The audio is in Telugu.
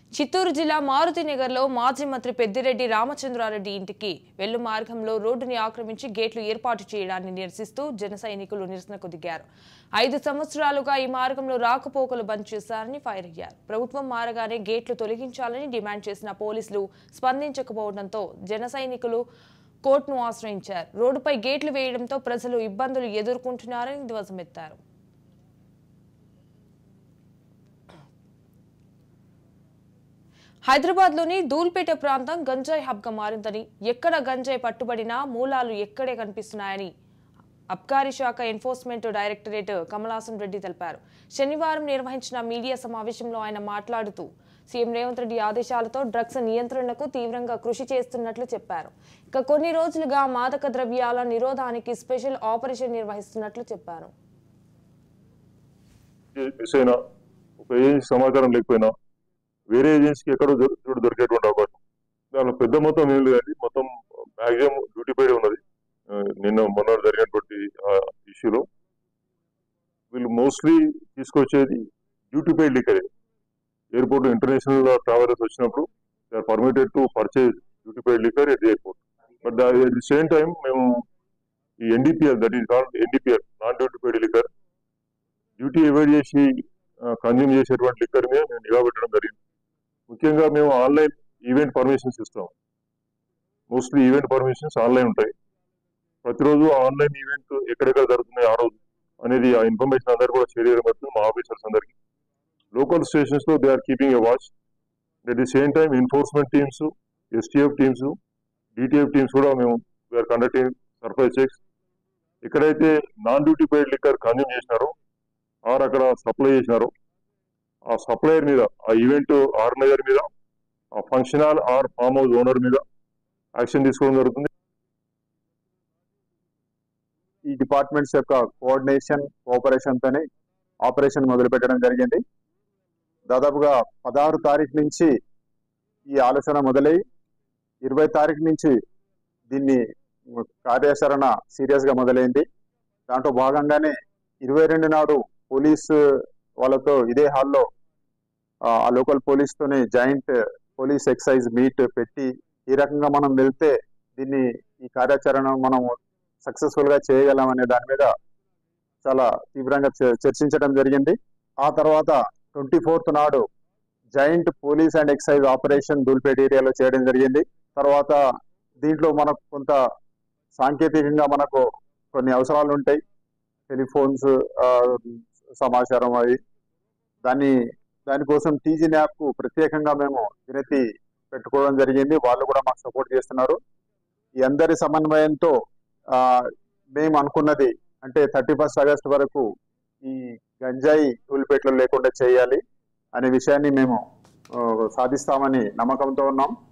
చిత్తూరు జిల్లా మారుతినగర్లో మాజీ మంత్రి పెద్దిరెడ్డి రామచంద్రారెడ్డి ఇంటికి వెళ్ళు మార్గంలో రోడ్డుని ఆక్రమించి గేట్లు ఏర్పాటు చేయడాన్ని నిరసిస్తూ జన సైనికులు నిరసనకు దిగారు ఐదు సంవత్సరాలుగా ఈ మార్గంలో రాకపోకలు బంద్ చేశారని ఫైర్ అయ్యారు ప్రభుత్వం మారగానే గేట్లు తొలగించాలని డిమాండ్ చేసిన పోలీసులు స్పందించకపోవడంతో జన సైనికులు కోర్టును ఆశ్రయించారు రోడ్డుపై గేట్లు వేయడంతో ప్రజలు ఇబ్బందులు ఎదుర్కొంటున్నారని ధ్వజమెత్తారు హైదరాబాద్లోని ధూల్పేట ప్రాంతం గంజాయి హబ్గా మారిందని ఎక్కడ గంజాయి పట్టుబడినా మూలాలు ఎక్కడే కనిపిస్తున్నాయని అబ్కారీ శాఖ ఎన్ఫోర్స్మెంట్ డైరెక్టరేట్ కమలాసన్ రెడ్డి తెలిపారు శనివారం నిర్వహించిన మీడియా సమావేశంలో ఆయన మాట్లాడుతూ సీఎం రేవంత్ రెడ్డి ఆదేశాలతో డ్రగ్స్ నియంత్రణకు తీవ్రంగా కృషి చేస్తున్నట్లు చెప్పారు ఇక కొన్ని రోజులుగా మాదక ద్రవ్యాల నిరోధానికి స్పెషల్ ఆపరేషన్ నిర్వహిస్తున్నట్లు చెప్పారు మిస్ అయినా ఒక ఏజెన్సీ సమాచారం లేకపోయినా వేరే ఏజెన్సీకి ఎక్కడో దొ- చోటు దొరికేటువంటి అవకాశం దానిలో పెద్ద మొత్తం ఏం లేదండి మొత్తం మ్యాక్సిమం డ్యూటీ పైడే ఉన్నది ఆ, నిన్న మొన్న జరిగినటువంటి ఇష్యూలో వీళ్ళు మోస్ట్లీ తీసుకొచ్చేది డ్యూటీ పైడ్ లిక్కరే ఎయిర్పోర్ట్ ఇంటర్నేషనల్ ట్రావెలర్స్ వచ్చినప్పుడు they are permitted to purchase duty paid liquor at the airport but at the same time మేము ఈ NDPL that is called NDPL non duty paid liquor duty avoid చేసి కన్జ్యూమ్ చేసేటువంటి లిక్కర్ మీద మేము నిఘా పెట్టడం జరిగింది ముఖ్యంగా మేము ఆన్లైన్ ఈవెంట్ పర్మిషన్స్ ఇస్తాం మోస్ట్లీ ఈవెంట్ పర్మిషన్స్ ఆన్లైన్ ఉంటాయి ప్రతిరోజు ఆన్లైన్ ఈవెంట్ ఎక్కడెక్కడ జరుగుతున్నాయి ఆ రోజు అనేది ఆ ఇన్ఫర్మేషన్ అందరు కూడా షేర్ చేయడం జరుగుతుంది మా ఆఫీసర్స్ అందరికి లోకల్ స్టేషన్స్ లో they are keeping a watch at the same time enforcement teams STF teams DTF teams కూడా మేము వీఆర్ కండక్టింగ్ సర్ప్రైజ్ చెక్స్ ఎక్కడైతే non duty paid liquor consume చేసినారో ఆర్ అక్కడ సప్లై చేసినారో ఆ సప్లయర్ మీద ఆ ఈవెంట్ ఆర్గనైజర్ మీద ఆ function hall or farm house owner మీద యాక్షన్ తీసుకోవడం జరుగుతుంది ఈ డిపార్ట్మెంట్స్ యొక్క కోఆర్డినేషన్ కోఆపరేషన్ తోనే ఆపరేషన్ మొదలు పెట్టడం జరిగింది దాదాపుగా పదహారు తారీఖు నుంచి ఈ ఆలోచన మొదలై ఇరవై తారీఖు నుంచి దీన్ని కార్యాచరణ సీరియస్ గా మొదలైంది దాంట్లో భాగంగానే ఇరవై రెండు నాడు పోలీస్ వాళ్ళతో ఇదే హాల్లో ఆ లోకల్ పోలీస్ తోనే జాయింట్ పోలీస్ ఎక్సైజ్ మీట్ పెట్టి ఈ రకంగా మనం వెళ్తే దీన్ని ఈ కార్యాచరణ మనం సక్సెస్ఫుల్ గా చేయగలం అనే దాని మీద చాలా తీవ్రంగా చ- చర్చించడం జరిగింది ఆ తర్వాత ట్వంటీ ఫోర్త్ నాడు joint police and excise operation Dhoolpet ఏరియాలో చేయడం జరిగింది తర్వాత దీంట్లో మనకు కొంత సాంకేతికంగా మనకు కొన్ని అవసరాలు ఉంటాయి టెలిఫోన్స్ ఆ, సమాచారం అవి దాన్ని దానికోసం టీజీ న్యాప్ కు ప్రత్యేకంగా మేము వినతి పెట్టుకోవడం జరిగింది వాళ్ళు కూడా మాకు సపోర్ట్ చేస్తున్నారు ఈ అందరి సమన్వయంతో ఆ మేము అనుకున్నది అంటే థర్టీ ఫస్ట్ ఆగస్ట్ వరకు ఈ గంజాయి టూల్పేట్లో లేకుండా చేయాలి అనే విషయాన్ని మేము ఆ, సాధిస్తామని నమ్మకంతో ఉన్నాం